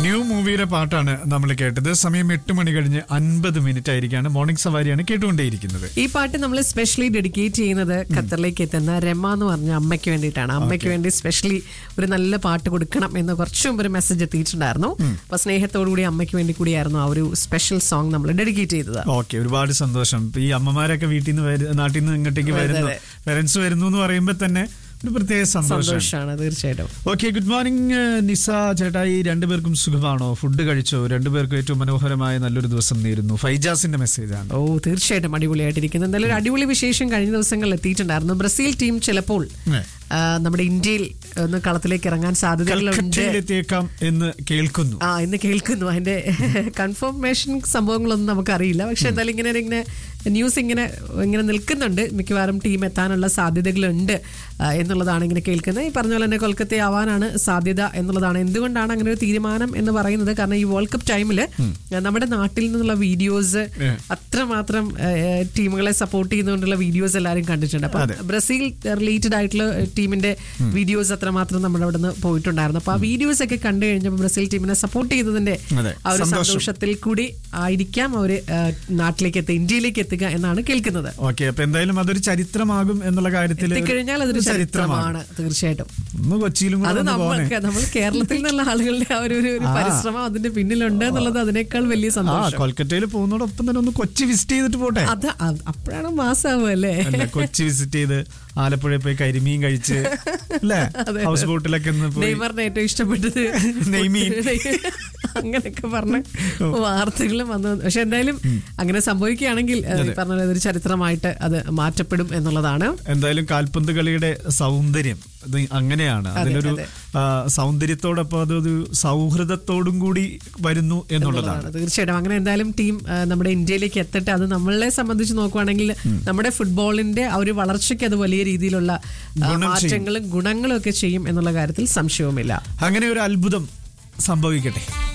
New മൂവിയുടെ പാട്ടാണ് നമ്മൾ കേട്ടത് സമയം എട്ട് മണി കഴിഞ്ഞ് അൻപത് മിനിറ്റ് ആയിരിക്കാണ് മോർണിംഗ് സവാരിയാണ് കേട്ടുകൊണ്ടേയിരിക്കുന്നത് ഈ പാട്ട് നമ്മൾ സ്പെഷ്യലി ഡെഡിക്കേറ്റ് ചെയ്യുന്നത് ഖത്തറിലേക്ക് എത്തുന്ന രമ എന്ന് പറഞ്ഞ അമ്മയ്ക്ക് വേണ്ടിയിട്ടാണ് അമ്മയ്ക്ക് വേണ്ടി സ്പെഷ്യലി ഒരു നല്ല പാട്ട് കൊടുക്കണം എന്ന് കുറച്ചു മുമ്പ് ഒരു മെസ്സേജ് എത്തിയിട്ടുണ്ടായിരുന്നു അപ്പൊ സ്നേഹത്തോടു കൂടി അമ്മയ്ക്ക് വേണ്ടി കൂടിയായിരുന്നു ആ ഒരു സ്പെഷ്യൽ സോങ് നമ്മൾ ഡെഡിക്കേറ്റ് ചെയ്തത് ഓക്കെ ഒരുപാട് സന്തോഷം ഇപ്പൊ ഈ അമ്മമാരൊക്കെ വീട്ടിൽ നിന്ന് നാട്ടിൽ നിന്ന് ഇങ്ങോട്ടേക്ക് അതെ, വരുന്നു അതെ. പേരൻസ് വരുന്നു എന്ന് പറയുമ്പോൾ തന്നെ ഒരു പ്രത്യേക സന്തോഷം സന്തോഷമാണ് തീർച്ചയായിട്ടും ഓക്കെ ഗുഡ് മോർണിംഗ് നിസ ചേട്ടായി രണ്ടുപേർക്കും സുഖമാണോ ഫുഡ് കഴിച്ചോ രണ്ടുപേർക്കും ഏറ്റവും മനോഹരമായ നല്ലൊരു ദിവസം നേരുന്നു ഫൈജാസിന്റെ മെസ്സേജ് ആണ് ഓ തീർച്ചയായിട്ടും അടിപൊളിയായിട്ടിരിക്കുന്നു എന്തായാലും ഒരു അടിപൊളി വിശേഷം കഴിഞ്ഞ ദിവസങ്ങളിൽ എത്തിയിട്ടുണ്ടായിരുന്നു ബ്രസീൽ ടീം ചിലപ്പോൾ ഏ. ആ, നമ്മുടെ ഇന്ത്യയിൽ ഒന്ന് കളത്തിലേക്ക് ഇറങ്ങാൻ സാധ്യതകളുണ്ട് കൽക്കട്ടയിലെത്തിയേക്കാം എന്ന് കേൾക്കുന്നു ആ ഇന്ന് കേൾക്കുന്നു അതിന്റെ കൺഫർമേഷൻ സംഭവങ്ങളൊന്നും നമുക്കറിയില്ല പക്ഷെ എന്തായാലും ഇങ്ങനെ ഒരു ഇങ്ങനെ ന്യൂസ് ഇങ്ങനെ ഇങ്ങനെ നിൽക്കുന്നുണ്ട് മിക്കവാറും ടീം എത്താനുള്ള സാധ്യതകളുണ്ട് ആ, എന്നുള്ളതാണ് ഇങ്ങനെ കേൾക്കുന്നത് ഈ പറഞ്ഞ പോലെ തന്നെ കൊൽക്കത്ത ആവാനാണ് സാധ്യത എന്നുള്ളതാണ് എന്തുകൊണ്ടാണ് അങ്ങനെ ഒരു തീരുമാനം എന്ന് പറയുന്നത് കാരണം ഈ വേൾഡ് കപ്പ് ടൈമിൽ നമ്മുടെ നാട്ടിൽ നിന്നുള്ള വീഡിയോസ് ഉം. അത്രമാത്രം ആ, ടീമുകളെ സപ്പോർട്ട് ചെയ്യുന്നതുകൊണ്ടുള്ള വീഡിയോസ് എല്ലാവരും കണ്ടിട്ടുണ്ട് അപ്പൊ അതെ. ബ്രസീൽ റിലേറ്റഡ് ആയിട്ടുള്ള ടീമിന്റെ വീഡിയോസ് അത്രമാത്രം നമ്മുടെ അവിടെ നിന്ന് പോയിട്ടുണ്ടായിരുന്നു അപ്പൊ ആ വീഡിയോസ് ഒക്കെ കണ്ടു കഴിഞ്ഞപ്പോൾ ബ്രസീൽ ടീമിനെ സപ്പോർട്ട് ചെയ്തതിന്റെ അതെ. ആ ഒരു സന്തോഷം. സന്തോഷത്തിൽ കൂടി ആയിരിക്കാം അവര് ആ, നാട്ടിലേക്ക് എത്തുക ഇന്ത്യയിലേക്ക് എത്തുക എന്നാണ് കേൾക്കുന്നത് ഓക്കെ അപ്പൊ എന്തായാലും അതൊരു ചരിത്രമാകും എന്നുള്ള കാര്യത്തിൽ എത്തിക്കഴിഞ്ഞാൽ അതൊരു ചരിത്രമാണ് തീർച്ചയായിട്ടും ഒന്ന് കൊച്ചിയിലും കൂടെ അത് ഒന്ന് പോണേ നമ്മൾ നമ്മൾ കേരളത്തിൽ നിന്നുള്ള ആളുകളുടെ ആ ഒരു ഒരു- ഒരു ആ. പരിശ്രമം അതിന്റെ പിന്നിലുണ്ട് എന്നുള്ളത് അതിനേക്കാൾ വലിയ ആ സന്തോഷം കൊൽക്കത്തയിൽ പോകുന്നതോടൊപ്പം തന്നെ ഒന്ന് കൊച്ചി വിസിറ്റ് ചെയ്തിട്ട് പോട്ടെ അത് അത് അപ്പോഴാണ് മാസാവുക അല്ലേ അല്ല കൊച്ചി വിസിറ്റ് ചെയ്ത് ആലപ്പുഴയിൽ പോയി കരിമീൻ കഴിച്ച് അല്ലേ അതെ. ഹൗസ് ബോട്ടിലൊക്കെ ഒന്ന് പോയി നെയ്മറിന് ഏറ്റവും ഇഷ്ടപ്പെട്ടത് നെയ്മീൻ. അങ്ങനെയൊക്കെ പറഞ്ഞ വാർത്തകളും വന്നു പക്ഷെ എന്തായാലും അങ്ങനെ സംഭവിക്കുകയാണെങ്കിൽ ഏഹ്, ഈ പറഞ്ഞ പോലെ അതൊരു ചരിത്രമായിട്ട് അത് മാറ്റപ്പെടും എന്നുള്ളതാണ് എന്തായാലും കാൽപന്ത് കളിയുടെ സൗന്ദര്യം അത് അങ്ങനെയാണ് അതിലൊരു അതെ. ആ, സൗന്ദര്യത്തോടൊപ്പം അതൊരു സൗഹൃദത്തോടും കൂടി വരുന്നു എന്നുള്ളതാണ് എന്നുള്ളതാണ്. തീർച്ചയായിട്ടും അങ്ങനെ എന്തായാലും ടീം ആ, നമ്മുടെ ഇന്ത്യയിലേക്ക് എത്തട്ടെ അത് നമ്മളെ സംബന്ധിച്ച് നോക്കുവാണെങ്കിൽ നമ്മുടെ ഫുട്ബോളിന്റെ ആ ഒരു വളർച്ചയ്ക്ക് അത് വലിയ രീതിയിലുള്ള ആ, ഗുണം ചെയ്യും. മാറ്റങ്ങളും ഗുണങ്ങളും ഒക്കെ ചെയ്യും എന്നുള്ള കാര്യത്തിൽ സംശയവുമില്ല അങ്ങനെ ഒരു അത്ഭുതം സംഭവിക്കട്ടെ